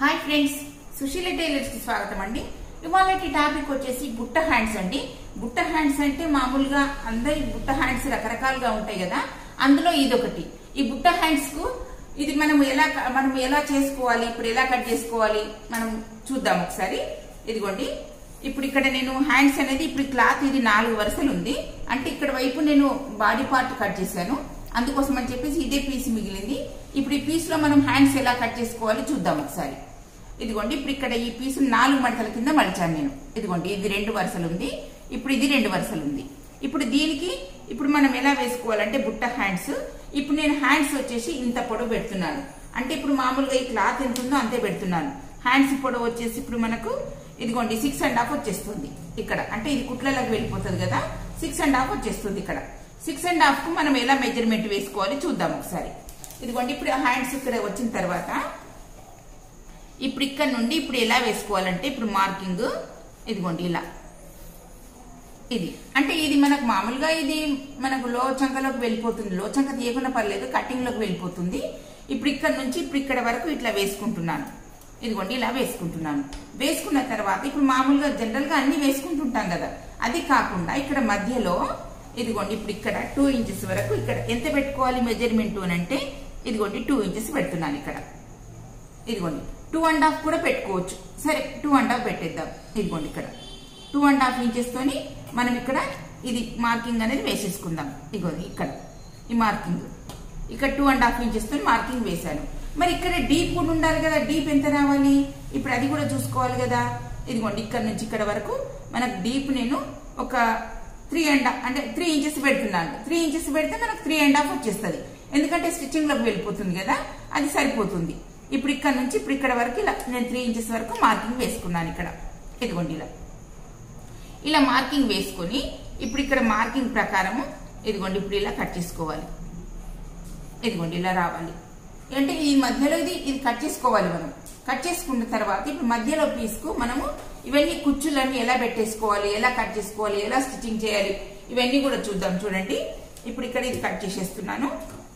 Hi friends Susheela tailors కి స్వాగతం అండి ఇవాళకి టాపిక్ వచ్చేసి బుట్ట హ్యాండ్స్ అండి బుట్ట హ్యాండ్స్ అంటే మామూలుగా అందరి బుట్ట హ్యాండ్స్ రకరకాలుగా ఉంటాయి కదా అందులో ఇదొకటి ఈ బుట్ట హ్యాండ్స్ కు ఇది మనం ఎలా మనం ఎలా చేసుకోవాలి ఇప్పుడు ఎలా కట్ చేసుకోవాలి మనం చూద్దాం ఒకసారి ఇదిగోండి ఇప్పుడు ఇక్కడ నేను హ్యాండ్స్ అనేది ఇప్పుడు క్లాత్ ఇది నాలుగు వరుసలు ఉంది అంటే ఇక్కడ వైపు నేను బాడీ పార్ట్ కట్ చేశాను అందుకోసం అని చెప్పేసి ఇదే పీస్ మిగిలింది ఇప్పుడు ఈ పీస్ లో మనం హ్యాండ్స్ ఎలా కట్ చేసుకోవాలి చూద్దాం ఒకసారి ఇదిగోండి ఇప్పుడు ఇక్కడ ఈ పీసు నాలుగు మడతల కింద మలిచాను నేను ఇదిగోండి ఇది రెండు వరుసలు ఉంది ఇప్పుడు ఇది రెండు వరుసలు ఉంది ఇప్పుడు దీనికి ఇప్పుడు మనం ఎలా వేసుకోవాలంటే బుట్ట హ్యాండ్స్ ఇప్పుడు నేను హ్యాండ్స్ వచ్చేసి ఇంత పొడవు పెడుతున్నాను అంటే ఇప్పుడు మామూలుగా ఈ క్లాత్ ఎంత ఉందో అంతే పెడుతున్నాను హ్యాండ్స్ పొడవు వచ్చేసి ఇప్పుడు మనకు ఇదిగోండి సిక్స్ అండ్ హాఫ్ వచ్చేస్తుంది ఇక్కడ అంటే ఇది కుట్లలోకి వెళ్ళిపోతుంది కదా సిక్స్ అండ్ హాఫ్ వచ్చేస్తుంది ఇక్కడ సిక్స్ అండ్ హాఫ్ కు మనం ఎలా మెజర్మెంట్ వేసుకోవాలి చూద్దాం ఒకసారి ఇదిగోండి ఇప్పుడు హ్యాండ్స్ ఇక్కడ వచ్చిన తర్వాత ఇప్పుడు ఇక్కడ నుండి ఇప్పుడు ఎలా వేసుకోవాలంటే ఇప్పుడు మార్కింగ్ ఇదిగోండి ఇలా ఇది అంటే ఇది మనకు మామూలుగా ఇది మనకు లో చంకలోకి వెళ్ళిపోతుంది లో చంక తీయకుండా పర్లేదు కటింగ్ లోకి వెళ్ళిపోతుంది ఇప్పుడు ఇక్కడ నుంచి ఇప్పుడు ఇక్కడ వరకు ఇట్లా వేసుకుంటున్నాను ఇదిగోండి ఇలా వేసుకుంటున్నాను వేసుకున్న తర్వాత ఇప్పుడు మామూలుగా జనరల్ గా అన్ని వేసుకుంటుంటాం కదా అది కాకుండా ఇక్కడ మధ్యలో ఇదిగోండి ఇప్పుడు ఇక్కడ టూ ఇంచెస్ వరకు ఇక్కడ ఎంత పెట్టుకోవాలి మెజర్మెంట్ అని అంటే ఇదిగోండి టూ ఇంచెస్ పెడుతున్నాను ఇక్కడ ఇదిగోండి టూ అండ్ హాఫ్ కూడా పెట్టుకోవచ్చు సరే టూ అండ్ హాఫ్ పెట్టేద్దాం ఇదిగోండి ఇక్కడ టూ అండ్ హాఫ్ ఇంచెస్ తోని మనం ఇక్కడ ఇది మార్కింగ్ అనేది వేసేసుకుందాం ఇదిగోండి ఇక్కడ ఈ మార్కింగ్ ఇక్కడ టూ అండ్ హాఫ్ ఇంచెస్ తో మార్కింగ్ వేశాను మరి ఇక్కడ డీప్ కూడా ఉండాలి కదా డీప్ ఎంత రావాలి ఇప్పుడు అది కూడా చూసుకోవాలి కదా ఇదిగోండి ఇక్కడ నుంచి ఇక్కడ వరకు మనకు డీప్ నేను ఒక త్రీ అండ్ అంటే త్రీ ఇంచెస్ పెడుతున్నాను త్రీ ఇంచెస్ పెడితే మనకు త్రీ అండ్ హాఫ్ వచ్చేస్తుంది ఎందుకంటే స్టిచ్చింగ్ లోకి వెళ్ళిపోతుంది కదా అది సరిపోతుంది ఇప్పుడు ఇక్కడ నుంచి ఇప్పుడు ఇక్కడ వరకు ఇలా నేను త్రీ ఇంచెస్ వరకు మార్కింగ్ వేసుకున్నాను ఇక్కడ ఇదిగోండి ఇలా ఇలా మార్కింగ్ వేసుకొని ఇప్పుడు ఇక్కడ మార్కింగ్ ప్రకారము ఇదిగోండి ఇప్పుడు ఇలా కట్ చేసుకోవాలి ఇదిగోండి ఇలా రావాలి అంటే ఈ మధ్యలో ఇది ఇది కట్ చేసుకోవాలి మనం కట్ చేసుకున్న తర్వాత ఇప్పుడు మధ్యలో పీస్కు మనము ఇవన్నీ కుచ్చులన్నీ ఎలా పెట్టేసుకోవాలి ఎలా కట్ చేసుకోవాలి ఎలా స్టిచ్చింగ్ చేయాలి ఇవన్నీ కూడా చూద్దాం చూడండి ఇప్పుడు ఇక్కడ ఇది కట్ చేసేస్తున్నాను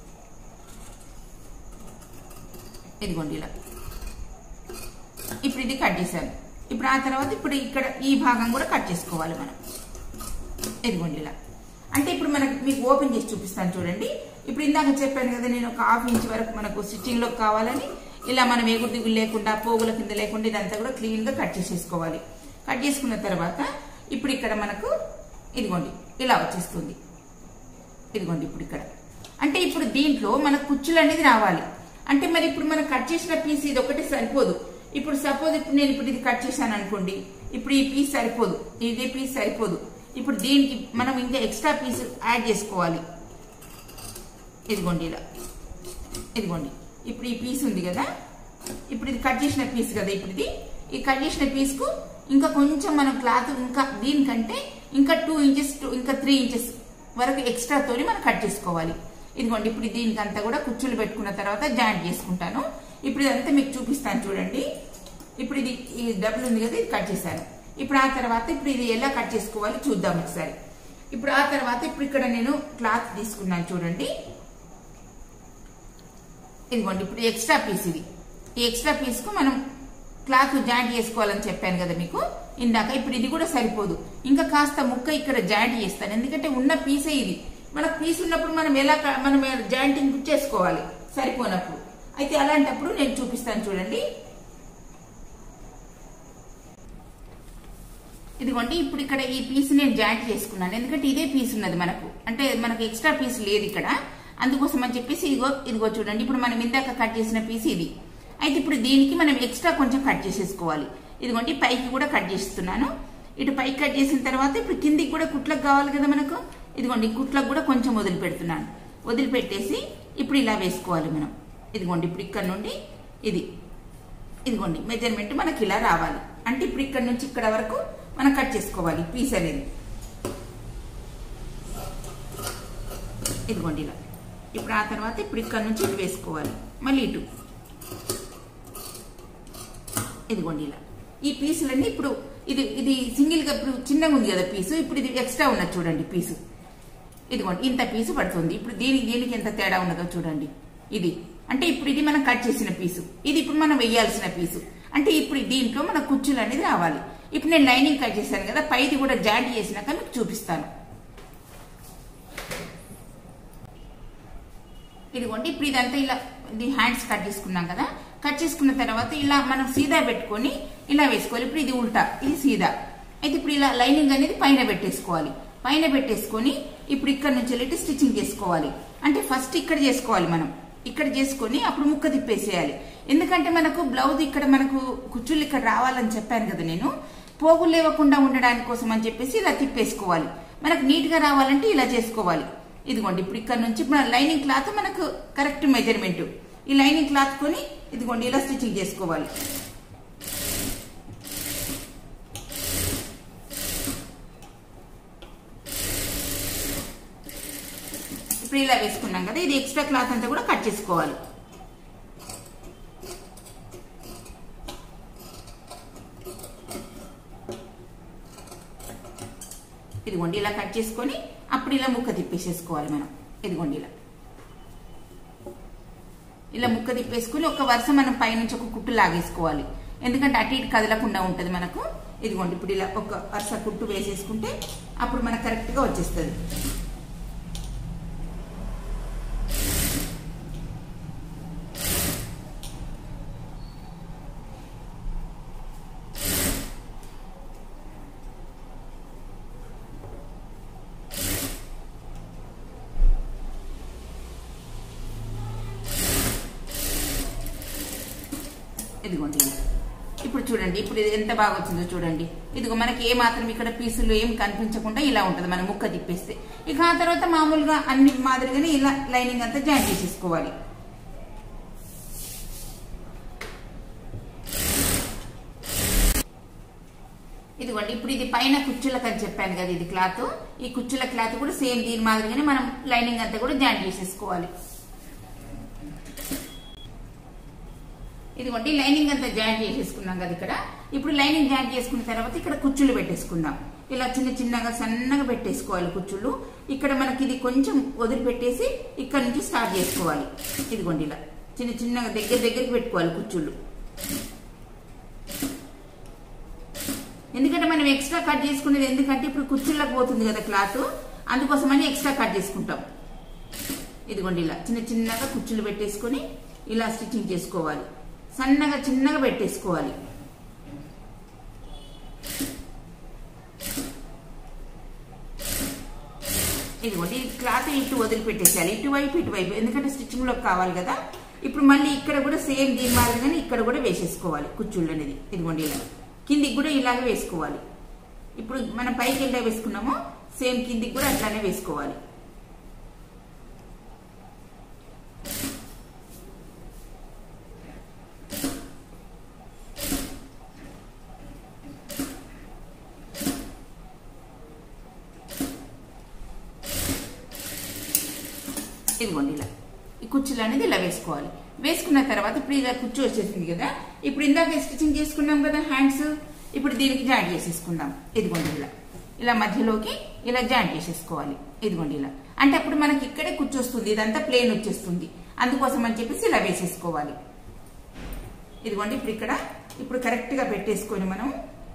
ఇదిగోండి ఇలా ఇప్పుడు ఇది కట్ చేశాను ఇప్పుడు ఆ తర్వాత ఇప్పుడు ఇక్కడ ఈ భాగం కూడా కట్ చేసుకోవాలి మనం ఇదిగోండి ఇలా అంటే ఇప్పుడు మనకి మీకు ఓపెన్ చేసి చూపిస్తాను చూడండి ఇప్పుడు ఇందాక చెప్పాను కదా నేను ఒక హాఫ్ ఇంచ్ వరకు మనకు స్టిచ్చింగ్ లో కావాలని ఇలా మనం ఎగురు దిగులు లేకుండా పోగుల కింద లేకుండా ఇదంతా కూడా క్లీన్ గా కట్ చేసేసుకోవాలి కట్ చేసుకున్న తర్వాత ఇప్పుడు ఇక్కడ మనకు ఇదిగోండి ఇలా వచ్చేస్తుంది ఇదిగోండి ఇప్పుడు ఇక్కడ అంటే ఇప్పుడు దీంట్లో మన కుచ్చులు అనేది రావాలి అంటే మరి ఇప్పుడు మనం కట్ చేసిన పీస్ ఇది ఒకటి సరిపోదు ఇప్పుడు సపోజ్ ఇప్పుడు నేను ఇప్పుడు ఇది కట్ చేశాను అనుకోండి ఇప్పుడు ఈ పీస్ సరిపోదు ఇదే పీస్ సరిపోదు ఇప్పుడు దీనికి మనం ఇంకా ఎక్స్ట్రా పీస్ యాడ్ చేసుకోవాలి ఇదిగోండి ఇలా ఇదిగోండి ఇప్పుడు ఈ పీస్ ఉంది కదా ఇప్పుడు ఇది కట్ చేసిన పీస్ కదా ఇప్పుడు ఇది ఈ కట్ చేసిన పీస్ కు ఇంకా కొంచెం మనం క్లాత్ ఇంకా దీనికంటే ఇంకా టూ ఇంచెస్ ఇంకా త్రీ ఇంచెస్ వరకు ఎక్స్ట్రా తోని మనం కట్ చేసుకోవాలి ఇదిగోండి ఇప్పుడు దీనికి అంతా కూడా కుచ్చులు పెట్టుకున్న తర్వాత జాయింట్ చేసుకుంటాను ఇప్పుడు ఇదంతా మీకు చూపిస్తాను చూడండి ఇప్పుడు ఇది ఈ డబుల్ ఉంది కదా ఇది కట్ చేశాను ఇప్పుడు ఆ తర్వాత ఇప్పుడు ఇది ఎలా కట్ చేసుకోవాలి చూద్దాం ఒకసారి ఇప్పుడు ఆ తర్వాత ఇప్పుడు ఇక్కడ నేను క్లాత్ తీసుకున్నాను చూడండి ఇదిగోండి ఇప్పుడు ఎక్స్ట్రా పీస్ ఇది ఈ ఎక్స్ట్రా పీస్ కు మనం క్లాత్ జాయింట్ చేసుకోవాలని చెప్పాను కదా మీకు ఇందాక ఇప్పుడు ఇది కూడా సరిపోదు ఇంకా కాస్త ముక్క ఇక్కడ జాయింట్ చేస్తాను ఎందుకంటే ఉన్న పీసే ఇది మనకు పీస్ ఉన్నప్పుడు మనం ఎలా క- మనం జాయింటింగ్ చేసుకోవాలి సరిపోనప్పుడు అయితే అలాంటప్పుడు నేను చూపిస్తాను చూడండి ఇదిగోండి ఇప్పుడు ఇక్కడ ఈ పీస్ నేను జాయింట్ చేసుకున్నాను ఎందుకంటే ఇదే పీస్ ఉన్నది మనకు అంటే మనకు ఎక్స్ట్రా పీస్ లేదు ఇక్కడ అందుకోసం అని చెప్పేసి ఇదిగో ఇదిగో చూడండి ఇప్పుడు మనం ఇందాక కట్ చేసిన పీస్ ఇది అయితే ఇప్పుడు దీనికి మనం ఎక్స్ట్రా కొంచెం కట్ చేసేసుకోవాలి ఇదిగోండి పైకి కూడా కట్ చేస్తున్నాను ఇటు పైకి కట్ చేసిన తర్వాత ఇప్పుడు కిందికి కూడా కుట్లకు కావాలి కదా మనకు ఇదిగోండి కుట్లకు కూడా కొంచెం వదిలిపెడుతున్నాను వదిలిపెట్టేసి ఇప్పుడు ఇలా వేసుకోవాలి మనం ఇదిగోండి ఇప్పుడు ఇక్కడ నుండి ఇది ఇదిగోండి మెజర్మెంట్ మనకి ఇలా రావాలి అంటే ఇప్పుడు ఇక్కడ నుంచి ఇక్కడ వరకు మనం కట్ చేసుకోవాలి పీస్ అనేది ఇదిగోండి ఇలా ఇప్పుడు ఆ తర్వాత ఇప్పుడు ఇక్కడ నుంచి ఇటు వేసుకోవాలి మళ్ళీ ఇటు ఇదిగోండి ఇలా ఈ పీసులన్నీ ఇప్పుడు ఇది ఇది సింగిల్ గా ఇప్పుడు చిన్నగా ఉంది కదా పీసు ఇప్పుడు ఇది ఎక్స్ట్రా ఉన్నది చూడండి పీసు ఇదిగోండి ఇంత పీసు పడుతుంది ఇప్పుడు దీనికి దీనికి ఎంత తేడా ఉన్నదో చూడండి ఇది అంటే ఇప్పుడు ఇది మనం కట్ చేసిన పీసు ఇది ఇప్పుడు మనం వేయాల్సిన పీసు అంటే ఇప్పుడు దీంట్లో మన కుచ్చులు అనేది రావాలి ఇప్పుడు నేను లైనింగ్ కట్ చేశాను కదా పైది కూడా జాయింట్ చేసినాక మీకు చూపిస్తాను ఇదిగోండి ఇప్పుడు ఇదంతా ఇలా ఇది హ్యాండ్స్ కట్ చేసుకున్నాం కదా కట్ చేసుకున్న తర్వాత ఇలా మనం సీదా పెట్టుకొని ఇలా వేసుకోవాలి ఇప్పుడు ఇది ఉల్టా ఇది సీదా అయితే ఇప్పుడు ఇలా లైనింగ్ అనేది పైన పెట్టేసుకోవాలి పైన పెట్టేసుకొని ఇప్పుడు ఇక్కడ నుంచి వెళ్ళి స్టిచ్చింగ్ చేసుకోవాలి అంటే ఫస్ట్ ఇక్కడ చేసుకోవాలి మనం ఇక్కడ చేసుకొని అప్పుడు ముక్క తిప్పేసేయాలి ఎందుకంటే మనకు బ్లౌజ్ ఇక్కడ మనకు కుచ్చుళ్ళు ఇక్కడ రావాలని చెప్పాను కదా నేను పోగులు లేవకుండా ఉండడానికి కోసం అని చెప్పేసి ఇలా తిప్పేసుకోవాలి మనకు నీట్ గా రావాలంటే ఇలా చేసుకోవాలి ఇదిగోండి ఇప్పుడు ఇక్కడ నుంచి మన లైనింగ్ క్లాత్ మనకు కరెక్ట్ మెజర్మెంట్ ఈ లైనింగ్ క్లాత్ కొని ఇదిగోండి ఇలా స్టిచ్చింగ్ చేసుకోవాలి ఇప్పుడు ఇలా వేసుకున్నాం కదా ఇది ఎక్స్ట్రా క్లాత్ అంతా కూడా కట్ చేసుకోవాలి ఇదిగోండి ఇలా కట్ చేసుకొని అప్పుడు ఇలా ముక్క తిప్పేసేసుకోవాలి మనం ఇదిగోండి ఇలా ఇలా ముక్క తిప్పేసుకుని ఒక వరుస మనం పైనుంచి ఒక కుట్టు లాగేసుకోవాలి ఎందుకంటే అటు ఇటు కదలకుండా ఉంటుంది మనకు ఇదిగోండి ఇప్పుడు ఇలా ఒక వరుస కుట్టు వేసేసుకుంటే అప్పుడు మనకు కరెక్ట్ గా వచ్చేస్తుంది ఇదిగోండి ఇలా. ఇప్పుడు చూడండి ఇప్పుడు ఇది ఎంత బాగా వచ్చిందో చూడండి ఇదిగో మనకి ఏ మాత్రం ఇక్కడ పీసులు ఏం కనిపించకుండా ఇలా ఉంటుంది మనం ముక్క తిప్పేస్తే ఇక ఆ తర్వాత మామూలుగా అన్ని మాదిరిగానే ఇలా లైనింగ్ అంతా జాయిన్ చేసేసుకోవాలి ఇదిగోండి ఇప్పుడు ఇది పైన కుచ్చులకు అని చెప్పాను కదా ఇది క్లాత్ ఈ కుచ్చుల క్లాత్ కూడా సేమ్ దీని మాదిరిగానే మనం లైనింగ్ అంతా కూడా జాయిన్ చేసేసుకోవాలి ఇదిగోండి లైనింగ్ అంతా జాయింట్ చేసేసుకున్నాం కదా ఇక్కడ ఇప్పుడు లైనింగ్ జాయింట్ చేసుకున్న తర్వాత ఇక్కడ కుచ్చులు పెట్టేసుకుందాం ఇలా చిన్న చిన్నగా సన్నగా పెట్టేసుకోవాలి కుచ్చులు ఇక్కడ మనకి ఇది కొంచెం వదిలిపెట్టేసి ఇక్కడ నుంచి స్టార్ట్ చేసుకోవాలి ఇదిగోండి ఇలా చిన్న చిన్నగా దగ్గర దగ్గరికి పెట్టుకోవాలి కుచ్చుళ్ళు ఎందుకంటే మనం ఎక్స్ట్రా కట్ చేసుకునేది ఎందుకంటే ఇప్పుడు కుచ్చుళ్ళకి పోతుంది కదా క్లాత్ అందుకోసమని ఎక్స్ట్రా కట్ చేసుకుంటాం ఇదిగోండి ఇలా చిన్న చిన్నగా కుచ్చులు పెట్టేసుకొని ఇలా స్టిచ్చింగ్ చేసుకోవాలి సన్నగా చిన్నగా పెట్టేసుకోవాలి ఇదిగోండి ఈ క్లాత్ ఇటు వదిలిపెట్టేసేయాలి ఇటువైపు ఇటువైపు ఎందుకంటే స్టిచ్చింగ్ లో కావాలి కదా ఇప్పుడు మళ్ళీ ఇక్కడ కూడా సేమ్ దీని మాదిరిగానే ఇక్కడ కూడా వేసేసుకోవాలి కుచ్చుళ్ళు అనేది ఇదిగోండి ఇలా కిందికి కూడా ఇలాగే వేసుకోవాలి ఇప్పుడు మనం పైకి ఎలా వేసుకున్నామో సేమ్ కిందికి కూడా అట్లానే వేసుకోవాలి ఇదిగోండి ఇలా ఈ కుర్చీలు అనేది ఇలా వేసుకోవాలి వేసుకున్న తర్వాత ఇప్పుడు ఇలా కుర్చీ వచ్చేసింది కదా ఇప్పుడు ఇందాక స్టిచ్చింగ్ చేసుకున్నాం కదా హ్యాండ్స్ ఇప్పుడు దీనికి జాయింట్ చేసేసుకుందాం ఇదిగోండి ఇలా ఇలా మధ్యలోకి ఇలా జాయింట్ చేసేసుకోవాలి ఇదిగోండి ఇలా అంటే అప్పుడు మనకి ఇక్కడే కూర్చొస్తుంది ఇదంతా ప్లేన్ వచ్చేస్తుంది అందుకోసం అని చెప్పేసి ఇలా వేసేసుకోవాలి ఇదిగోండి ఇప్పుడు ఇక్కడ ఇప్పుడు కరెక్ట్ గా పెట్టేసుకొని మనం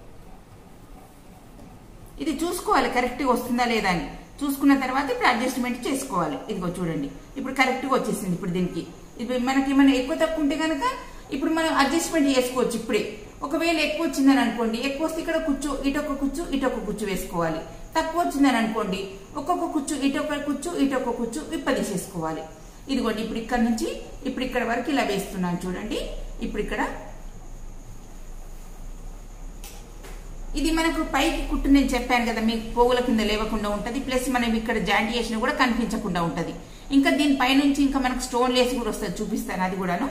ఇది చూసుకోవాలి కరెక్ట్ గా వస్తుందా లేదా అని చూసుకున్న తర్వాత ఇప్పుడు అడ్జస్ట్మెంట్ చేసుకోవాలి ఇదిగో చూడండి ఇప్పుడు కరెక్ట్ గా వచ్చేసింది ఇప్పుడు దీనికి ఇప్పుడు మనకి ఏమైనా ఎక్కువ తక్కువ ఉంటే కనుక ఇప్పుడు మనం అడ్జస్ట్మెంట్ చేసుకోవచ్చు ఇప్పుడే ఒకవేళ ఎక్కువ వచ్చిందని అనుకోండి ఎక్కువ వస్తే ఇక్కడ కుచ్చు ఇటొక కుచ్చు ఇటొక కుచ్చు వేసుకోవాలి తక్కువ వచ్చిందని అనుకోండి ఒక్కొక్క కుచ్చు ఇటొక కుచ్చు ఇటొక కుచ్చు విప్పదీసేసుకోవాలి ఇదిగోండి ఇప్పుడు ఇక్కడ నుంచి ఇప్పుడు ఇక్కడ వరకు ఇలా వేస్తున్నాను చూడండి ఇప్పుడు ఇక్కడ ఇది మనకు పైకి కుట్టు నేను చెప్పాను కదా మీకు పోగుల కింద లేవకుండా ఉంటది ప్లస్ మనం ఇక్కడ జాయింట్ చేసినా కూడా కనిపించకుండా ఉంటది ఇంకా దీని పైనుంచి ఇంకా మనకు స్టోన్ లేస్ కూడా వస్తుంది చూపిస్తాను అది కూడాను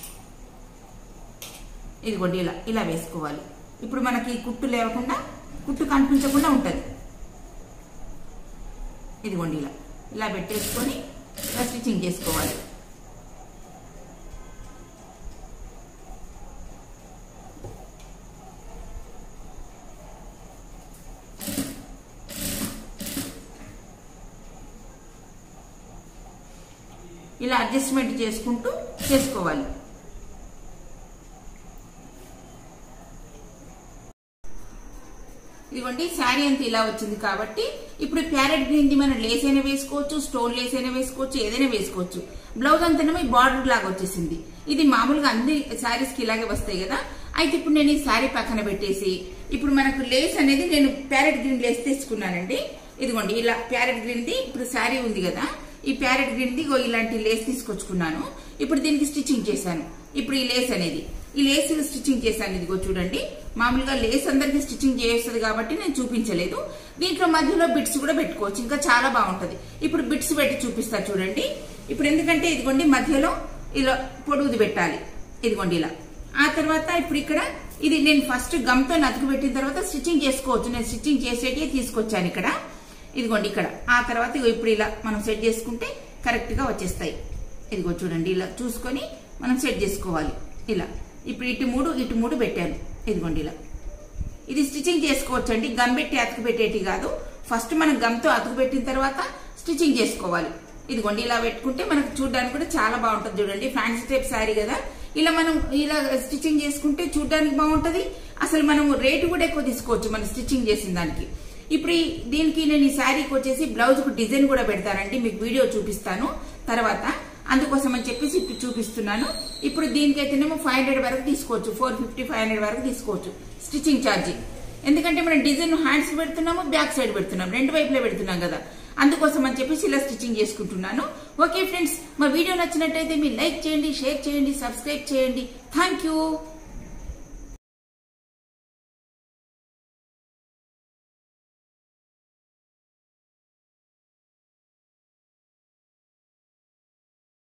ఇదిగోండి ఇలా ఇలా వేసుకోవాలి ఇప్పుడు మనకి ఈ కుట్టు లేవకుండా కుట్టు కనిపించకుండా ఉంటది ఇదిగోండి ఇలా ఇలా పెట్టేసుకొని ఇలా స్టిచ్చింగ్ చేసుకోవాలి ఇలా అడ్జస్ట్మెంట్ చేసుకుంటూ చేసుకోవాలి ఇదిగోండి శారీ అంతా ఇలా వచ్చింది కాబట్టి ఇప్పుడు ప్యారెట్ గ్రీన్ ది మనం లేస్ అయినా వేసుకోవచ్చు స్టోన్ లేస్ అయినా వేసుకోవచ్చు ఏదైనా వేసుకోవచ్చు బ్లౌజ్ అంతేనేమో ఈ బార్డర్ లాగా వచ్చేసింది ఇది మామూలుగా అన్ని శారీస్ కి ఇలాగే వస్తాయి కదా అయితే ఇప్పుడు నేను ఈ శారీ పక్కన పెట్టేసి ఇప్పుడు మనకు లేస్ అనేది నేను ప్యారెట్ గ్రీన్ లేస్ తీసుకున్నానండి ఇదిగోండి ఇలా ప్యారెట్ గ్రీన్ ది ఇప్పుడు శారీ ఉంది కదా ఈ ప్యారెట్ గ్రీన్ ది ఇగో ఇలాంటి లేస్ తీసుకొచ్చుకున్నాను ఇప్పుడు దీనికి స్టిచ్చింగ్ చేశాను ఇప్పుడు ఈ లేస్ అనేది ఈ లేస్ స్టిచ్చింగ్ చేశాను ఇదిగో చూడండి మామూలుగా లేస్ అందరికి స్టిచ్చింగ్ చేస్తుంది కాబట్టి నేను చూపించలేదు దీంట్లో మధ్యలో బిట్స్ కూడా పెట్టుకోవచ్చు ఇంకా చాలా బాగుంటది ఇప్పుడు బిట్స్ పెట్టి చూపిస్తా చూడండి ఇప్పుడు ఎందుకంటే ఇదిగోండి మధ్యలో ఇలా పొడుగుది పెట్టాలి ఇదిగోండి ఇలా ఆ తర్వాత ఇప్పుడు ఇక్కడ ఇది నేను ఫస్ట్ గమ్తో నతుకు పెట్టిన తర్వాత స్టిచ్చింగ్ చేసుకోవచ్చు నేను స్టిచ్చింగ్ చేసేటి తీసుకొచ్చాను ఇక్కడ ఇదిగోండి ఇక్కడ ఆ తర్వాత ఇగో ఇప్పుడు ఇలా మనం సెట్ చేసుకుంటే కరెక్ట్ గా వచ్చేస్తాయి ఇదిగో చూడండి ఇలా చూసుకొని మనం సెట్ చేసుకోవాలి ఇలా ఇప్పుడు ఇటు మూడు ఇటు మూడు పెట్టాను ఇదిగోండి ఇలా ఇది స్టిచ్చింగ్ చేసుకోవచ్చు అండి గమ్ పెట్టి అతుకు పెట్టేటి కాదు ఫస్ట్ మనం గమ్తో అతుకు పెట్టిన తర్వాత స్టిచ్చింగ్ చేసుకోవాలి ఇదిగోండి ఇలా పెట్టుకుంటే మనకు చూడడానికి కూడా చాలా బాగుంటుంది చూడండి ఫ్యాన్సీ టైప్ శారీ కదా ఇలా మనం ఇలా స్టిచ్చింగ్ చేసుకుంటే చూడడానికి బాగుంటది అసలు మనం రేటు కూడా ఎక్కువ తీసుకోవచ్చు మనం స్టిచ్చింగ్ చేసిన దానికి ఇప్పుడు ఈ- దీనికి నేను ఈ శారీకి వచ్చేసి బ్లౌజ్ కు డిజైన్ కూడా పెడతానండి మీకు వీడియో చూపిస్తాను తర్వాత అందుకోసం అని చెప్పేసి ఇప్పుడు చూపిస్తున్నాను ఇప్పుడు దీనికైతేనేమో ఫైవ్ హండ్రెడ్ వరకు తీసుకోవచ్చు ఫోర్ ఫిఫ్టీ ఫైవ్ హండ్రెడ్ వరకు తీసుకోవచ్చు స్టిచ్చింగ్ ఛార్జీ ఎందుకంటే మనం డిజైన్ హ్యాండ్స్ పెడుతున్నాము బ్యాక్ సైడ్ పెడుతున్నాం రెండు వైపులే పెడుతున్నాం కదా అందుకోసం అని చెప్పేసి ఇలా స్టిచ్చింగ్ చేసుకుంటున్నాను ఓకే ఫ్రెండ్స్ మా వీడియో నచ్చినట్టయితే మీరు లైక్ చేయండి షేర్ చేయండి సబ్స్క్రైబ్ చేయండి థ్యాంక్ యూ